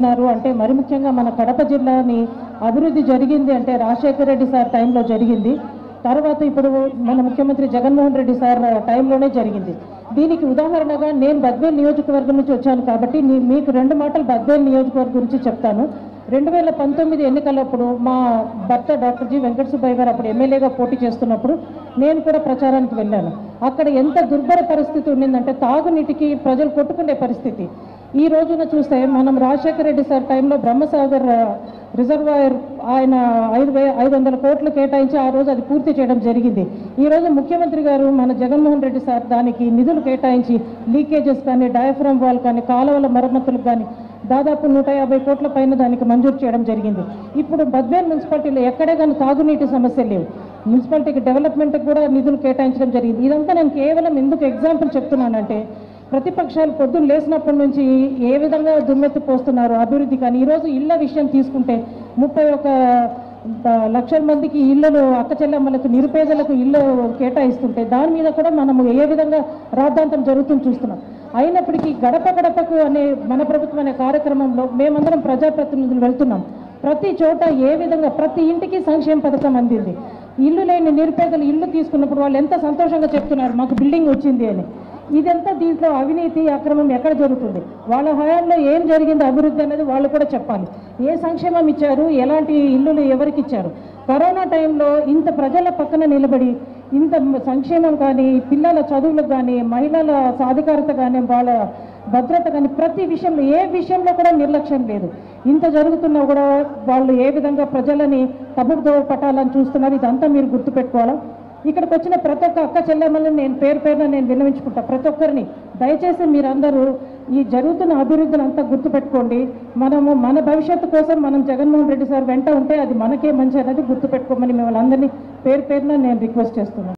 చేస్తున్నారు అంటే మరి ముఖ్యంగా మన కడప జిల్లాని అభివృద్ధి జరిగింది అంటే రాజశేఖర రెడ్డి సార్ టైంలో జరిగింది తర్వాత ఇప్పుడు మన ముఖ్యమంత్రి జగన్మోహన్ రెడ్డి సార్ టైంలోనే జరిగింది దీనికి ఉదాహరణగా నేను బద్వేల్ నియోజకవర్గం నుంచి వచ్చాను కాబట్టి నీ- మీకు రెండు మాటలు బద్వేల్ నియోజకవర్గం గురించి చెప్తాను రెండు వేల పంతొమ్మిది ఎన్నికలప్పుడు మా భర్త డాక్టర్ జి వెంకట సుబ్బయ్య గారు అప్పుడు ఎమ్మెల్యేగా పోటీ చేస్తున్నప్పుడు నేను కూడా ప్రచారానికి వెళ్ళాను అక్కడ ఎంత దుర్భర పరిస్థితి ఉండిందంటే తాగునీటికి ప్రజలు కొట్టుకునే పరిస్థితి ఈ రోజున చూస్తే మనం రాజశేఖర రెడ్డి సార్ టైంలో బ్రహ్మసాగర్ ఆ, రిజర్వాయర్ ఆయన ఐదు వే ఐదు వందల కోట్లు కేటాయించి ఆ రోజు అది పూర్తి చేయడం జరిగింది ఈ రోజు ముఖ్యమంత్రి గారు మన జగన్మోహన్ రెడ్డి సార్ దానికి నిధులు కేటాయించి లీకేజెస్ కానీ డయాఫ్రమ్ వాల్ కానీ కాలువల మరమ్మతులకు కానీ దాదాపు నూట యాభై కోట్ల పైన దానికి మంజూరు చేయడం జరిగింది ఇప్పుడు బద్వేల్ మున్సిపాలిటీలో ఎక్కడే కానీ తాగునీటి సమస్యలు లేవు మున్సిపాలిటీకి డెవలప్మెంట్కి కూడా నిధులు కేటాయించడం జరిగింది ఇదంతా నేను కేవలం ఎందుకు ఎగ్జాంపుల్ చెప్తున్నానంటే ప్రతిపక్షాలు పొద్దున్న లేచినప్పటి నుంచి ఏ విధంగా దుమ్మెత్తి పోస్తున్నారు అభివృద్ధి కానీ ఈరోజు ఇళ్ళ విషయం తీసుకుంటే ముప్పై ఒక ఆ, లక్షల మందికి ఇళ్ళలు అక్క చెల్లెమ్మలకు నిరుపేదలకు ఇళ్ళు కేటాయిస్తుంటే దాని మీద కూడా మనము ఏ విధంగా రాద్ధాంతం జరుగుతుంది చూస్తున్నాం అయినప్పటికీ గడప గడపకు అనే మన ప్రభుత్వం అనే కార్యక్రమంలో మేమందరం ప్రజాప్రతినిధులు వెళ్తున్నాం ప్రతి చోట ఏ విధంగా ప్రతి ఇంటికి సంక్షేమ పథకం అందింది ఇల్లు లేని నిరుపేదలు ఇల్లు తీసుకున్నప్పుడు వాళ్ళు ఎంత సంతోషంగా చెప్తున్నారు మాకు బిల్డింగ్ వచ్చింది అని ఇదంతా దీంట్లో అవినీతి అక్రమం ఎక్కడ జరుగుతుంది వాళ్ళ హయాంలో ఏం జరిగింది అభివృద్ధి అనేది వాళ్ళు కూడా చెప్పాలి ఏ సంక్షేమం ఇచ్చారు ఎలాంటి ఇల్లులు ఎవరికి ఇచ్చారు కరోనా టైంలో ఇంత ప్రజల పక్కన నిలబడి ఇంత సంక్షేమం కానీ పిల్లల చదువులకు కానీ మహిళల సాధికారత కానీ వాళ్ళ భద్రత కానీ ప్రతి విషయంలో ఏ విషయంలో కూడా నిర్లక్ష్యం లేదు ఇంత జరుగుతున్నా కూడా వాళ్ళు ఏ విధంగా ప్రజలని తప్పుదో పట్టాలని చూస్తున్నారు ఇదంతా మీరు గుర్తుపెట్టుకోవాలా ఇక్కడికి వచ్చిన ప్రతి ఒక్క అక్క చెల్లెమ్మలను నేను పేరు పేరున నేను విన్నవించుకుంటా ప్రతి ఒక్కరిని దయచేసి మీరందరూ ఈ జరుగుతున్న అభివృద్ధిని అంతా గుర్తుపెట్టుకోండి మనము మన భవిష్యత్తు కోసం మనం జగన్మోహన్ రెడ్డి సార్ వెంట ఉంటే అది మనకే మంచి అనేది గుర్తుపెట్టుకోమని మిమ్మల్ని అందరినీ పేరు పేరున నేను రిక్వెస్ట్ చేస్తున్నాను